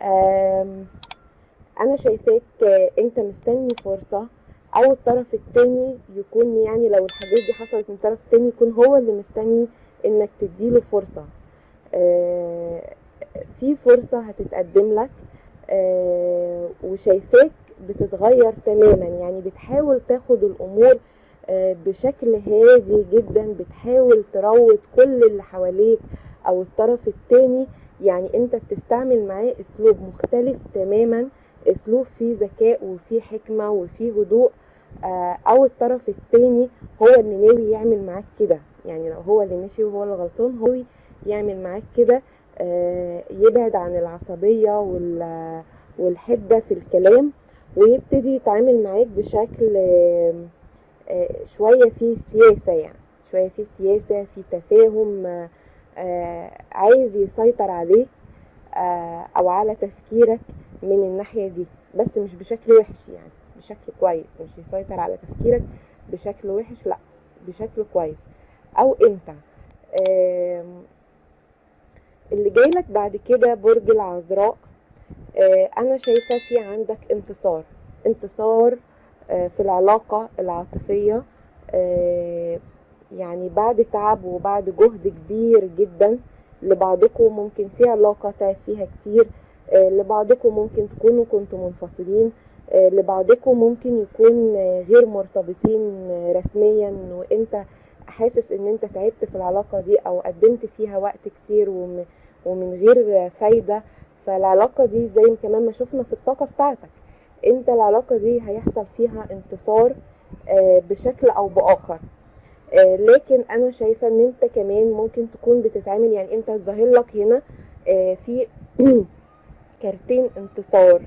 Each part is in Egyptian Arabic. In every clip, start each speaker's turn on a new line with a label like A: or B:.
A: آم، انا شايفاك آه، انت مستني فرصة او الطرف التاني يكون يعني لو الحاجات دي حصلت من الطرف التاني يكون هو اللي مستني انك تديله فرصة آه، في فرصة هتتقدم لك آه، وشايفاك بتتغير تماما يعني بتحاول تاخد الامور آه، بشكل هادي جدا بتحاول تروض كل اللي حواليك او الطرف التاني يعني انت بتستعمل معاه اسلوب مختلف تماما اسلوب فيه ذكاء وفيه حكمة وفيه هدوء آه، او الطرف التاني هو اللي ناوي يعمل معاك كده يعني لو هو اللي ماشي وهو اللي غلطان هو يعمل معاك كده آه، يبعد عن العصبية وال- والحدة في الكلام ويبتدي يتعامل معاك بشكل آه، آه، شوية فيه سياسة يعني شوية فيه سياسة فيه تفاهم آه، آه، عايز يسيطر عليك آه، او على تفكيرك من الناحية دي بس مش بشكل وحش يعني بشكل كويس مش يسيطر على تفكيرك بشكل وحش لا بشكل كويس او انت آم، اللي جايلك بعد كده برج العذراء آه، انا شايفة في عندك انتصار انتصار آه، في العلاقة العاطفية آه، يعني بعد تعب وبعد جهد كبير جدا لبعضكم ممكن في علاقة تعب فيها كتير آه، لبعضكم ممكن تكونوا كنتوا منفصلين آه، لبعضكم ممكن يكون آه، غير مرتبطين آه، رسميا وانت حاسس ان انت تعبت في العلاقة دي او قدمت فيها وقت كتير وم- ومن غير فايدة فالعلاقة دي زي ما كمان ما شفنا في الطاقة بتاعتك انت العلاقة دي هيحصل فيها انتصار آه، بشكل او باخر آه، لكن انا شايفة ان انت كمان ممكن تكون بتتعامل يعني انت ظاهر لك هنا آه، في كارتين انتصار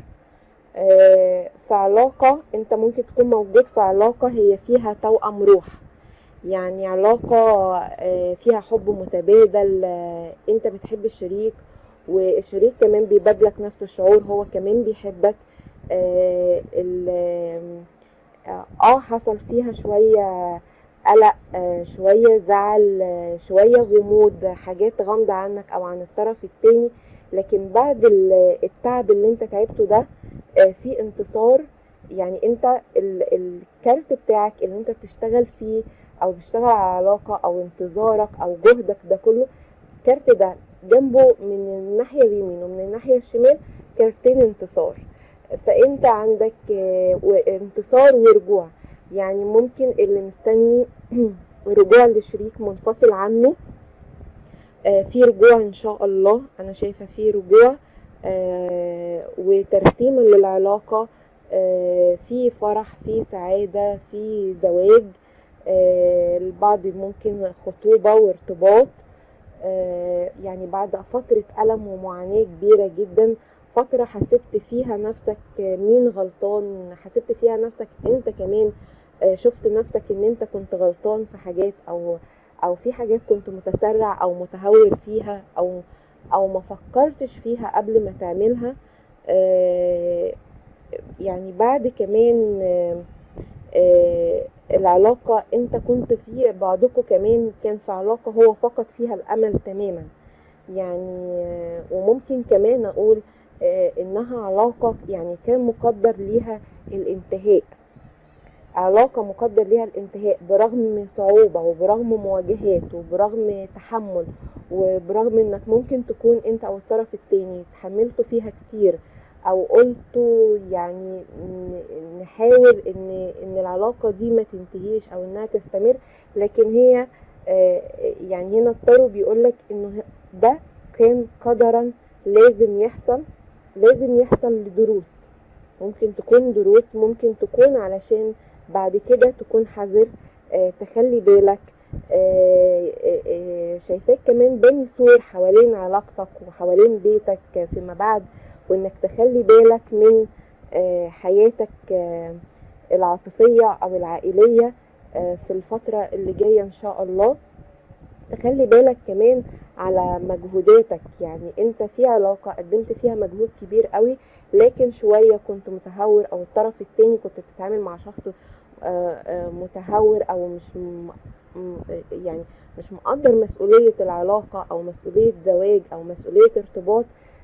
A: آه، في علاقة انت ممكن تكون موجود في علاقة هي فيها توأم روح يعني علاقة آه، فيها حب متبادل آه، انت بتحب الشريك والشريك كمان بيبادلك نفس الشعور هو كمان بيحبك آه، ال- اه آه، حصل فيها شوية قلق آه، شوية زعل آه، شوية غموض حاجات غامضة عنك او عن الطرف التاني لكن بعد ال- التعب اللي انت تعبته ده آه، في انتصار يعني انت ال- الكارت بتاعك اللي انت بتشتغل فيه او بتشتغل على علاقة او انتظارك او جهدك ده كله الكارت ده جنبه من الناحية اليمين ومن الناحية الشمال كارتين انتصار فانت عندك آه، و- انتصار ورجوع يعني ممكن اللي مستني رجوع لشريك منفصل عنه آه، في رجوع ان شاء الله انا شايفة في رجوع آه، وترسيم للعلاقة آه، في فرح في سعادة في زواج آه، البعض ممكن خطوبة وارتباط آه، يعني بعد فترة ألم ومعاناة كبيرة جدا فترة حسبت فيها نفسك مين غلطان حسبت فيها نفسك انت كمان آه، شفت نفسك ان انت كنت غلطان في حاجات او او في حاجات كنت متسرع او متهور فيها او او ما فكرتش فيها قبل ما تعملها آه، يعني بعد كمان آه، آه، العلاقة انت كنت في بعضكم كمان كان في علاقة هو فقد فيها الامل تماما يعني آه، وممكن كمان اقول آه، انها علاقة يعني كان مقدر ليها الانتهاء علاقة مقدر ليها الانتهاء برغم صعوبة وبرغم مواجهات وبرغم تحمل وبرغم انك ممكن تكون انت او الطرف التاني تحملتوا فيها كتير او قلتوا يعني ن- نحاول ان ان العلاقة دي ما تنتهيش او انها تستمر لكن هي آه، يعني هنا الطارو بيقولك انه ه- ده كان قدرا لازم يحصل لازم يحصل لدروس ممكن تكون دروس ممكن تكون علشان بعد كده تكون حذر آه، تخلي بالك آه، آه، آه، شايفاك كمان بني سور حوالين علاقتك وحوالين بيتك آه، فيما بعد وانك تخلي بالك من آه، حياتك آه، العاطفية او العائلية آه، في الفترة اللي جاية ان شاء الله تخلي بالك كمان على مجهوداتك يعني انت في علاقة قدمت فيها مجهود كبير قوي لكن شوية كنت متهور او الطرف التاني كنت بتتعامل مع شخص آه، آه، متهور او مش م- م- يعني مش مقدر مسؤولية العلاقة او مسؤولية زواج او مسؤولية ارتباط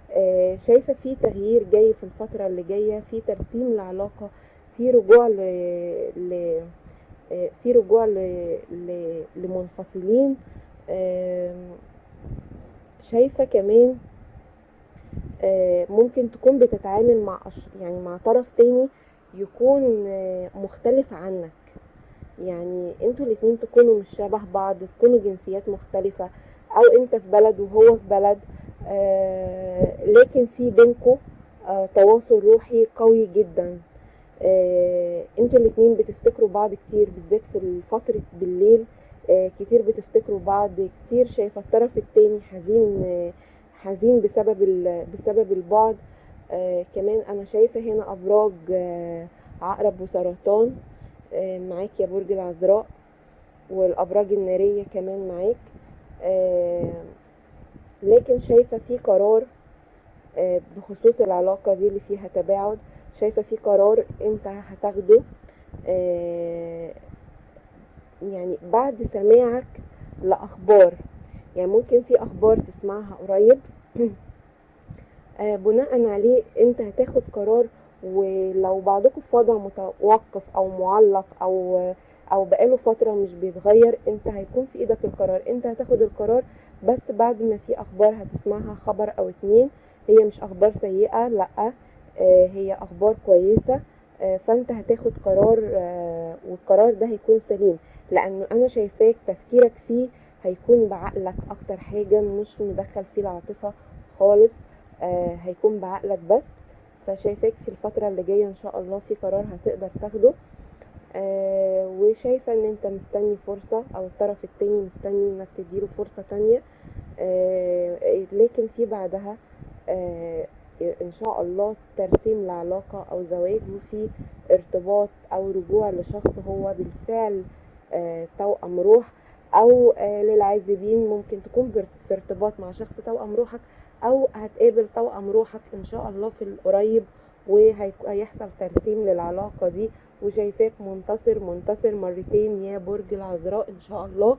A: آه، شايفة في تغيير جاي في الفترة اللي جاية في ترسيم العلاقة في رجوع ل... ل... آه، في رجوع ل... ل... لمنفصلين آم، شايفة كمان آه، ممكن تكون بتتعامل مع أش... يعني مع طرف تاني يكون آه، مختلف عنك يعني انتوا الاتنين تكونوا مش شبه بعض تكونوا جنسيات مختلفة او انت في بلد وهو في بلد آه لكن في بينكوا آه تواصل روحي قوي جدا آه انتوا الاتنين بتفتكروا بعض كتير بالذات في فترة بالليل آه كتير بتفتكروا بعض كتير شايفة الطرف التاني حزين آه حزين بسبب ال- بسبب البعد آه كمان انا شايفة هنا ابراج آه عقرب وسرطان آه معاك يا برج العذراء والابراج النارية كمان معاك آه لكن شايفة في قرار آه بخصوص العلاقة دي اللي فيها تباعد شايفة في قرار انت هتاخده آه يعني بعد سماعك لأخبار يعني ممكن في أخبار تسمعها قريب آه بناء عليه انت هتاخد قرار ولو بعضكم في وضع متوقف او معلق او او بقاله فترة مش بيتغير انت هيكون في ايدك القرار انت هتاخد القرار بس بعد ما في اخبار هتسمعها خبر او اتنين هي مش اخبار سيئة لا آه هي اخبار كويسة آه فانت هتاخد قرار آه والقرار ده هيكون سليم لانه انا شايفاك تفكيرك فيه هيكون بعقلك اكتر حاجة مش مدخل فيه العاطفة خالص آه هيكون بعقلك بس فشايفاك في الفترة اللي جاية ان شاء الله في قرار هتقدر تاخده آه وشايفة ان انت مستني فرصة او الطرف التاني مستني انك تديله فرصة تانية آه لكن في بعدها آه ان شاء الله ترسيم لعلاقة او زواج وفي ارتباط او رجوع لشخص هو بالفعل آه توأم روح او آه للعازبين ممكن تكون بر- في ارتباط مع شخص توأم روحك او هتقابل توأم روحك ان شاء الله في القريب وهيحصل ترسيم للعلاقة دي وشايفاك منتصر منتصر مرتين يا برج العذراء ان شاء الله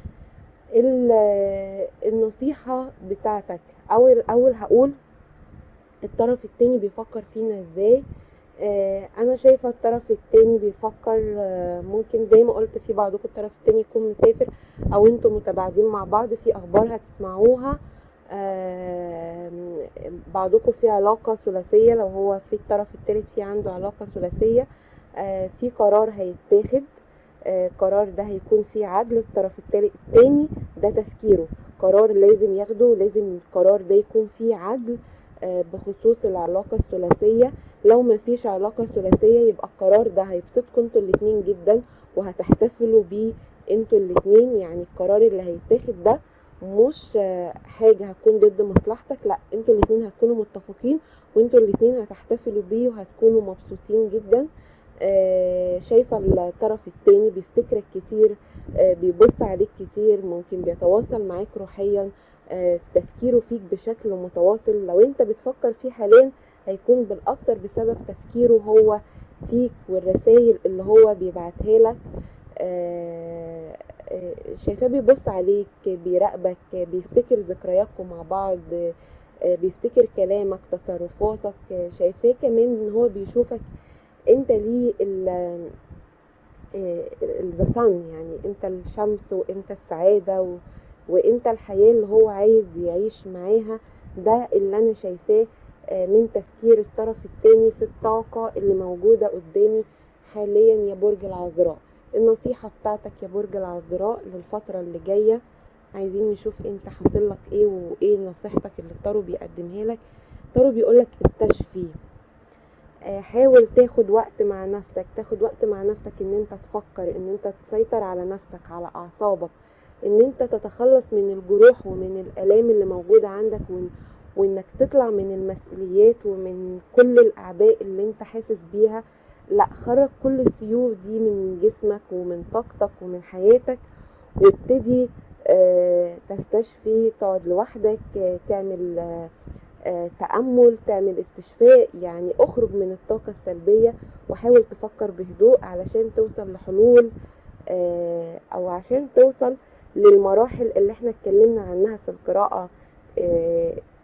A: ال- النصيحة بتاعتك اول اول هقول الطرف التاني بيفكر فينا ازاي آه انا شايفة الطرف التاني بيفكر آه ممكن زي ما قلت في بعضكم الطرف التاني يكون مسافر او انتم متباعدين مع بعض في اخبار هتسمعوها آه بعضكم في علاقة ثلاثية لو هو في الطرف التالت في عنده علاقة ثلاثية آه في قرار هيتاخد آه قرار ده هيكون فيه عدل الطرف التالت التاني ده تفكيره قرار لازم ياخده لازم القرار ده يكون فيه عدل آه بخصوص العلاقة الثلاثية لو ما فيش علاقة ثلاثية يبقى القرار ده هيبسطكم انتوا الاتنين جدا وهتحتفلوا بيه انتوا الاتنين يعني القرار اللي هيتاخد ده مش آه، حاجة هتكون ضد مصلحتك لا انتوا الاتنين هتكونوا متفقين وانتوا الاتنين هتحتفلوا بيه وهتكونوا مبسوطين جدا آه، شايفة الطرف التاني بيفتكرك كتير آه، بيبص عليك كتير ممكن بيتواصل معاك روحيا آه، في تفكيره فيك بشكل متواصل لو انت بتفكر فيه حاليا هيكون بالاكتر بسبب تفكيره هو فيك والرسائل اللي هو بيبعتها لك آه، آه، شايفاه بيبص عليك بيراقبك بيفتكر ذكرياتكم مع بعض آه، بيفتكر كلامك تصرفاتك آه، شايفاه كمان ان هو بيشوفك انت ليه ال الزسان يعني انت الشمس وانت السعادة و... وانت الحياة اللي هو عايز يعيش معاها ده اللي انا شايفاه آه، من تفكير الطرف التاني في الطاقة اللي موجودة قدامي حاليا يا برج العذراء النصيحة بتاعتك يا برج العذراء للفترة اللي جاية عايزين نشوف انت حاصل لك ايه وايه نصيحتك اللي التارو بيقدمها لك التارو بيقولك استشفي آه، حاول تاخد وقت مع نفسك تاخد وقت مع نفسك ان انت تفكر ان انت تسيطر على نفسك على اعصابك ان انت تتخلص من الجروح ومن الالام اللي موجودة عندك وإن وانك تطلع من المسؤوليات ومن كل الاعباء اللي انت حاسس بيها لا خرج كل السيوف دي من جسمك ومن طاقتك ومن حياتك وابتدي آه، تستشفي تقعد لوحدك آه، تعمل آه، آه، تأمل تعمل استشفاء يعني اخرج من الطاقة السلبية وحاول تفكر بهدوء علشان توصل لحلول آه، او عشان توصل للمراحل اللي احنا اتكلمنا عنها في القراءة آه،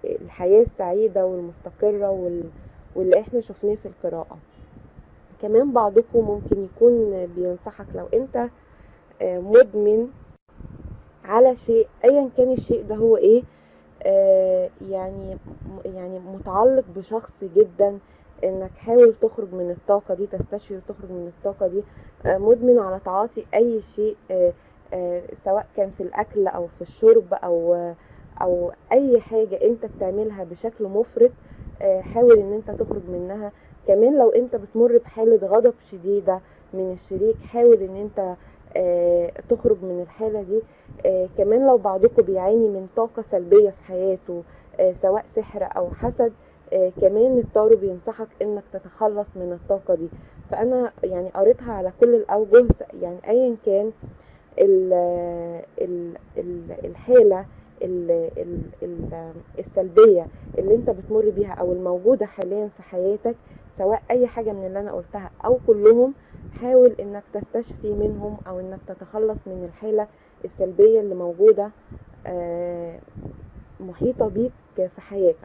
A: الحياة السعيدة والمستقرة وال... واللي احنا شفناه في القراءة كمان بعضكم ممكن يكون بينصحك لو انت آه، مدمن على شيء ايا كان الشيء ده هو ايه آه، يعني يعني متعلق بشخص جدا انك حاول تخرج من الطاقة دي تستشفي وتخرج من الطاقة دي آه، مدمن على تعاطي اي شيء آه، آه، سواء كان في الاكل او في الشرب او آه، او اي حاجة انت بتعملها بشكل مفرط آه، حاول ان انت تخرج منها كمان لو انت بتمر بحالة غضب شديدة من الشريك حاول ان انت آه، تخرج من الحالة دي آه، كمان لو بعضكم بيعاني من طاقة سلبية في حياته آه، سواء سحر او حسد آه، كمان التارو بينصحك انك تتخلص من الطاقة دي فانا يعني قريتها على كل الاوجه يعني ايا كان ال ال ال الحالة ال ال ال السلبية اللي انت بتمر بيها او الموجودة حاليا في حياتك سواء اي حاجة من اللي انا قلتها او كلهم حاول انك تستشفي منهم او انك تتخلص من الحالة السلبية اللي موجودة آه، محيطة بيك في حياتك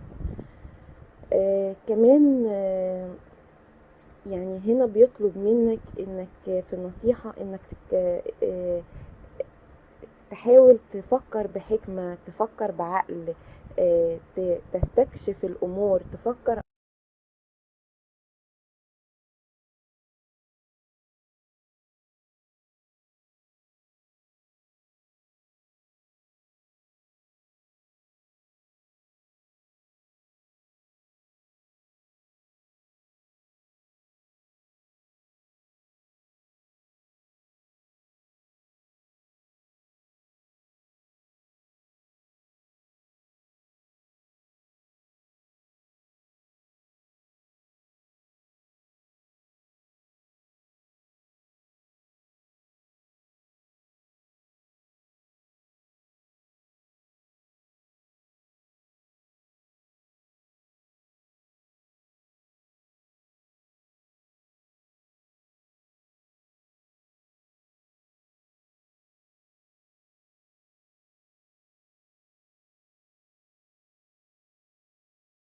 A: آه، كمان آه، يعني هنا بيطلب منك انك في النصيحة انك تك- آه، تحاول تفكر بحكمة تفكر بعقل آه، ت- تستكشف الامور تفكر